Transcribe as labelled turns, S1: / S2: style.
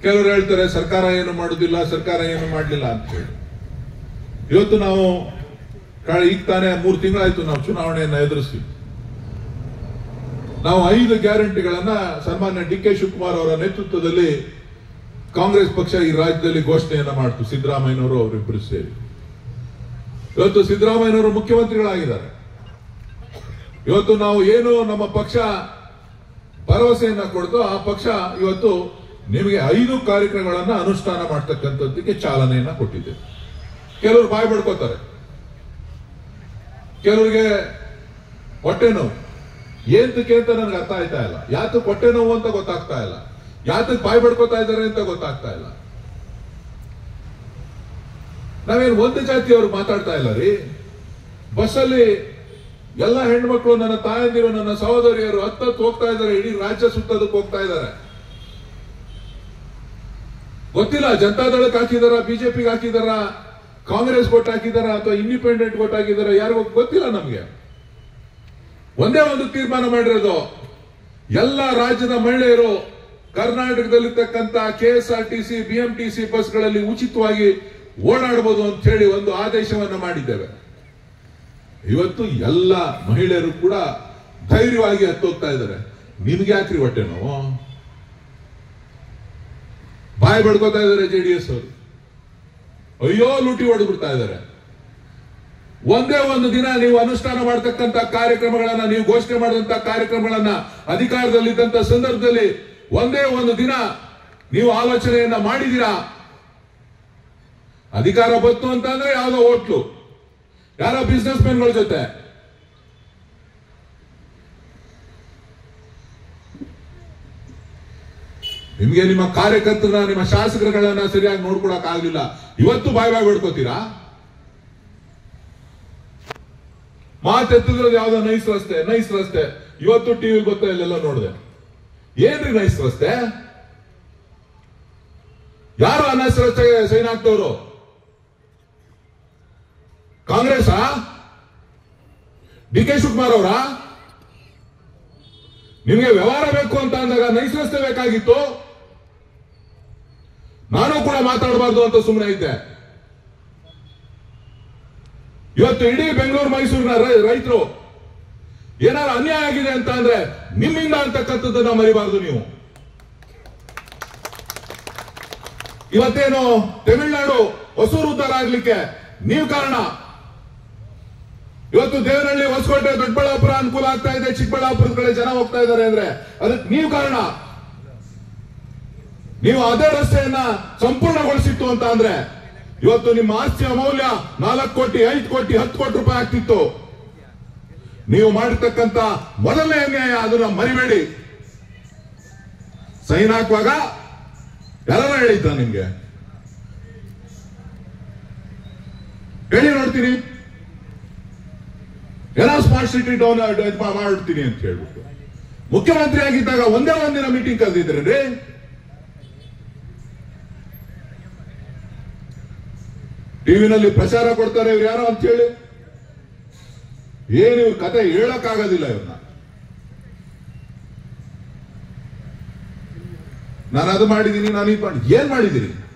S1: ಕೆಲವರು ಹೇಳ್ತಾರೆ ಸರ್ಕಾರ ಏನು ಮಾಡುದಿಲ್ಲ ಸರ್ಕಾರ ಏನು ಮಾಡಲಿಲ್ಲ ಅಂತ ಹೇಳಿ ಇವತ್ತು ನಾವು ಕಳೆ- ಈಗ ತಾನೇ ಮೂರು ತಿಂಗಳಾಯ್ತು ನಾವು ಚುನಾವಣೆಯನ್ನ ಎದುರಿಸಿ ನಾವು ಐದು ಗ್ಯಾರಂಟಿಗಳನ್ನ ಸನ್ಮಾನ್ಯ ಡಿ ಕೆ ಶಿವಕುಮಾರ್ ಅವರ ನೇತೃತ್ವದಲ್ಲಿ ಕಾಂಗ್ರೆಸ್ ಪಕ್ಷ ಈ ರಾಜ್ಯದಲ್ಲಿ ಘೋಷಣೆಯನ್ನ ಮಾಡ್ತು ಸಿದ್ದರಾಮಯ್ಯನವರು ಅವರಿಬ್ಬರು ಸೇರಿ ಇವತ್ತು ಸಿದ್ದರಾಮಯ್ಯನವರು ಮುಖ್ಯಮಂತ್ರಿಗಳಾಗಿದ್ದಾರೆ ಇವತ್ತು ನಾವು ಏನು ನಮ್ಮ ಪಕ್ಷ ಭರವಸೆಯನ್ನ ಕೊಡ್ತೋ ಆ ಪಕ್ಷ ಇವತ್ತು ನಿಮಗೆ ಐದು ಕಾರ್ಯಕ್ರಮಗಳನ್ನ ಅನುಷ್ಠಾನ ಮಾಡ್ತಕ್ಕಂಥದ್ದಕ್ಕೆ ಚಾಲನೆಯನ್ನ ಕೊಟ್ಟಿದೆ ಕೆಲವರು ಬಾಯಿ ಬಡ್ಕೋತಾರೆ ಕೆಲವರಿಗೆ ಹೊಟ್ಟೆ ನೋವು ಏಂತಕ್ಕೆ ಅಂತ ನನಗೆ ಅರ್ಥ ಆಯ್ತಾ ಇಲ್ಲ ಯಾತಕ್ಕೆ ಹೊಟ್ಟೆ ನೋವು ಅಂತ ಗೊತ್ತಾಗ್ತಾ ಇಲ್ಲ ಯಾತಕ್ಕೆ ಬಾಯಿ ಬಡ್ಕೋತಾ ಇದ್ದಾರೆ ಅಂತ ಗೊತ್ತಾಗ್ತಾ ಇಲ್ಲ ನಾವೇನು ಒಂದು ಜಾತಿಯವರು ಮಾತಾಡ್ತಾ ಇಲ್ಲ ರೀ ಬಸ್ಸಲ್ಲಿ ಎಲ್ಲ ಹೆಣ್ಮಕ್ಳು ನನ್ನ ತಾಯಂದಿರು ನನ್ನ ಸಹೋದರಿಯರು ಹತ್ತತ್ತು ಹೋಗ್ತಾ ಇದ್ದಾರೆ ಇಡೀ ರಾಜ್ಯ ಸುತ್ತೋದಕ್ಕೆ ಹೋಗ್ತಾ ಇದ್ದಾರೆ ಗೊತ್ತಿಲ್ಲ ಜನತಾದಳಕ್ಕೆ ಹಾಕಿದಾರ ಬಿಜೆಪಿಗೆ ಹಾಕಿದಾರ ಕಾಂಗ್ರೆಸ್ ಕೊಟ್ಟು ಹಾಕಿದಾರ ಅಥವಾ ಇಂಡಿಪೆಂಡೆಂಟ್ ಕೊಟ್ಟು ಹಾಕಿದಾರ ಯಾರಿಗೂ ಗೊತ್ತಿಲ್ಲ ನಮ್ಗೆ ಒಂದೇ ಒಂದು ತೀರ್ಮಾನ ಮಾಡಿರೋದು ಎಲ್ಲ ರಾಜ್ಯದ ಮಹಿಳೆಯರು ಕರ್ನಾಟಕದಲ್ಲಿರ್ತಕ್ಕಂಥ K S R T C BMTC ಬಸ್ಗಳಲ್ಲಿ ಉಚಿತವಾಗಿ ಓಡಾಡಬಹುದು ಅಂತ ಹೇಳಿ ಒಂದು ಆದೇಶವನ್ನ ಮಾಡಿದ್ದೇವೆ ಇವತ್ತು ಎಲ್ಲ ಮಹಿಳೆಯರು ಕೂಡ ಧೈರ್ಯವಾಗಿ ಹತ್ತೋಗ್ತಾ ಇದ್ದಾರೆ ನಿಮ್ಗೆ ಯಾಕ್ರಿ ಹೊಟ್ಟೆ ನೋವು ಬಾಯಿ ಬಡ್ಕೋತಾ ಇದ್ದಾರೆ ಜೆಡಿಎಸ್ ಅವರು ಅಯ್ಯೋ ಲೂಟಿ ಹೊಡೆದ್ಬಿಡ್ತಾ ಇದ್ದಾರೆ ಒಂದೇ ಒಂದು ದಿನ ನೀವು ಅನುಷ್ಠಾನ ಮಾಡತಕ್ಕಂತ ಕಾರ್ಯಕ್ರಮಗಳನ್ನ ನೀವು ಘೋಷಣೆ ಮಾಡಿದಂತ ಕಾರ್ಯಕ್ರಮಗಳನ್ನ ಅಧಿಕಾರದಲ್ಲಿದ್ದಂತ ಸಂದರ್ಭದಲ್ಲಿ ಒಂದೇ ಒಂದು ದಿನ ನೀವು ಆಲೋಚನೆಯನ್ನ ಮಾಡಿದೀರಾ ಅಧಿಕಾರ ಬಂತು ಅಂತ ಅಂದ್ರೆ ಯಾವ್ದೋ ಹೋಟ್ಲು ಯಾರೋ ಬಿಸ್ನೆಸ್ ಮ್ಯಾನ್ಗಳ ಜೊತೆ ನಿಮ್ಗೆ ನಿಮ್ಮ ಕಾರ್ಯಕರ್ತರನ್ನ ನಿಮ್ಮ ಶಾಸಕರುಗಳನ್ನ ಸರಿಯಾಗಿ ನೋಡ್ಕೊಳಕ್ ಆಗ್ಲಿಲ್ಲ ಇವತ್ತು ಬಾಯ್ ಬಾಯ್ ಬಿಡ್ಕೋತೀರಾ ಮಾತೆತ್ತಿದ್ರೆ ಯಾವ್ದೋ ನೈಸ್ ರಸ್ತೆ ನೈಸ್ ರಸ್ತೆ ಇವತ್ತು ಟಿವಿ ಗೊತ್ತಾ ಇಲ್ಲೆಲ್ಲ ನೋಡಿದೆ ಏನ್ರಿ ನೈಸ್ ರಸ್ತೆ ಯಾರು ಅನೈಸ್ ರಸ್ತೆಗೆ ಸೈನ್ ಹಾಕ್ತವ್ರು ಕಾಂಗ್ರೆಸ್ ಡಿ ಕೆ ಶಿವಕುಮಾರ್ ಅವರ ನಿಮಗೆ ವ್ಯವಹಾರ ಬೇಕು ಅಂತ ಅಂದಾಗ ನೈಸ್ ರಸ್ತೆ ಬೇಕಾಗಿತ್ತು ನಾನು ಕೂಡ ಮಾತಾಡಬಾರ್ದು ಅಂತ ಸುಮ್ಮನೆ ಇದ್ದೆ ಇವತ್ತು ಇಡೀ ಬೆಂಗಳೂರು ಮೈಸೂರಿನ ರೈತರು ಏನಾದ್ರು ಅನ್ಯಾಯ ಆಗಿದೆ ಅಂತ ಅಂದ್ರೆ ನಿಮ್ಮಿಂದ ಅಂತಕ್ಕಂಥದ್ದನ್ನ ಮರಿಬಾರ್ದು ನೀವು ಇವತ್ತೇನು ತಮಿಳುನಾಡು ಹೊಸೂರು ಉದ್ಧಾರ ಆಗ್ಲಿಕ್ಕೆ ನೀವು ಕಾರಣ ಇವತ್ತು ದೇವನಹಳ್ಳಿ ಹೊಸಕೋಟೆ ದೊಡ್ಡಬಳ್ಳಾಪುರ ಅನುಕೂಲ ಆಗ್ತಾ ಇದೆ ಚಿಕ್ಕಬಳ್ಳಾಪುರದ ಕಡೆ ಜನ ಹೋಗ್ತಾ ಇದ್ದಾರೆ ಅಂದ್ರೆ ಅದಕ್ಕೆ ನೀವು ಕಾರಣ ನೀವು ಅದೇ ರಸ್ತೆಯನ್ನ ಸಂಪೂರ್ಣಗೊಳಿಸಿತ್ತು ಅಂತ ಅಂದ್ರೆ ಇವತ್ತು ನಿಮ್ಮ ಆಸ್ತಿಯ ಮೌಲ್ಯ ನಾಲ್ಕು ಕೋಟಿ ಐದು ಕೋಟಿ ಹತ್ತು ಕೋಟಿ ರೂಪಾಯಿ ಆಗ್ತಿತ್ತು ನೀವು ಮಾಡಿರ್ತಕ್ಕಂತ ಮೊದಲನೇ ಅನ್ಯಾಯ ಅದನ್ನ ಮರಿಬೇಡಿ ಸೈನ್ ಹಾಕುವಾಗ ಎಲ್ಲರ ಹೇಳಿದ್ದ ನಿಮ್ಗೆ ಹೇಳಿ ನೋಡ್ತೀನಿ ಎಲ್ಲ ಸ್ಮಾರ್ಟ್ ಸಿಟಿ ಡೌನ್ ಮಾಡ್ತೀನಿ ಅಂತ ಹೇಳ್ಬಿಟ್ಟು ಮುಖ್ಯಮಂತ್ರಿ ಆಗಿದ್ದಾಗ ಒಂದೇ ಒಂದಿನ ಮೀಟಿಂಗ್ ಕರೆದಿದ್ರಿ ಟಿವಿನಲ್ಲಿ ಪ್ರಚಾರ ಕೊಡ್ತಾರೆ ಇವ್ರು ಯಾರೋ ಅಂತ ಹೇಳಿ ಏನು ಇವ್ರ ಕತೆ ಹೇಳಕ್ಕಾಗೋದಿಲ್ಲ ಇವ್ರನ್ನ ನಾನು ಅದು ಮಾಡಿದ್ದೀನಿ ನಾನು ಇದು ಮಾಡಿ ಏನ್ ಮಾಡಿದ್ದೀರಿ